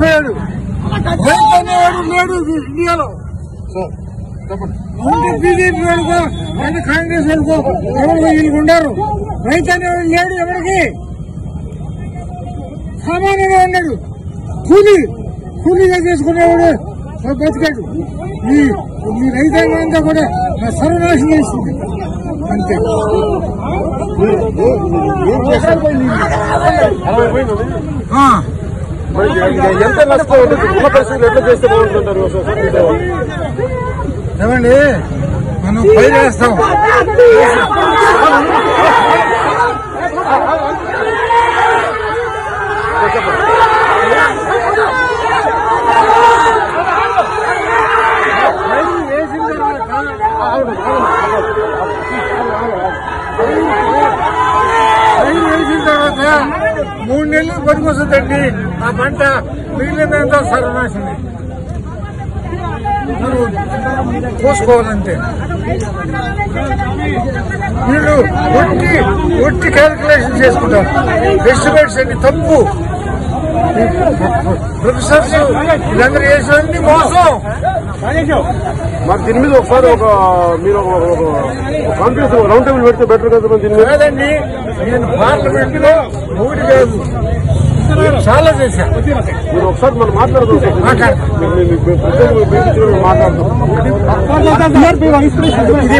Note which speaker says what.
Speaker 1: అయిపోయాడు రైతు అనేవాడు లేడు ఇండియాలో ఉంటే బీజేపీ వాళ్ళకో అంటే కాంగ్రెస్ వాళ్ళకో ఎవరికి వీళ్ళకి ఉండరు రైతు అనేవాడు లేడు ఎవరికి సామాన్యంగా ఉన్నాడు కూలీ కూలీగా చేసుకునేవాడు బతికాడు ఈ ఈ రైతాంగం అంతా కూడా సర్వనాశనం చేస్తుంది అంతే ఆ,
Speaker 2: మరి ఎంత నష్టం ఉంటుంది ఉన్న పరిస్థితులు ఎట్లా చేస్తే బాగుంటుంటారు
Speaker 1: ఏమండి మనం పైరు వేస్తాం పైరు వేసిన తర్వాత పైరు వేసిన తర్వాత మూడు నెలలు పనికొస్తుందండి ఆ పంట మిగిలినంతా సర్వనాశనం మనం పోసుకోవాలంటే వీళ్ళు ఒట్టి ఒట్టి క్యాలిక్యులేషన్ చేసుకుంటారు ఎస్టిమేట్స్ అన్ని తప్పు ఈ ప్రొఫెసర్స్ వీళ్ళందరూ చేసేవన్నీ మోసం
Speaker 2: మరి దీని మీద ఒకసారి ఒక మీరు కాన్ఫరెన్స్ రౌండ్ టేబుల్ పెడితే బెటర్ కదా మరి దీని మీద
Speaker 1: కాదండి నేను పార్లమెంట్ లో ఒకటి కాదు చాలా చేశాను
Speaker 2: మీరు ఒకసారి మనం మాట్లాడదాం సార్.
Speaker 1: మాట్లాడతాం.
Speaker 2: మీ- మీ- మీ- మీ ప్రజలు మీ- మీ గురించి మాట్లాడదాం
Speaker 1: ఇది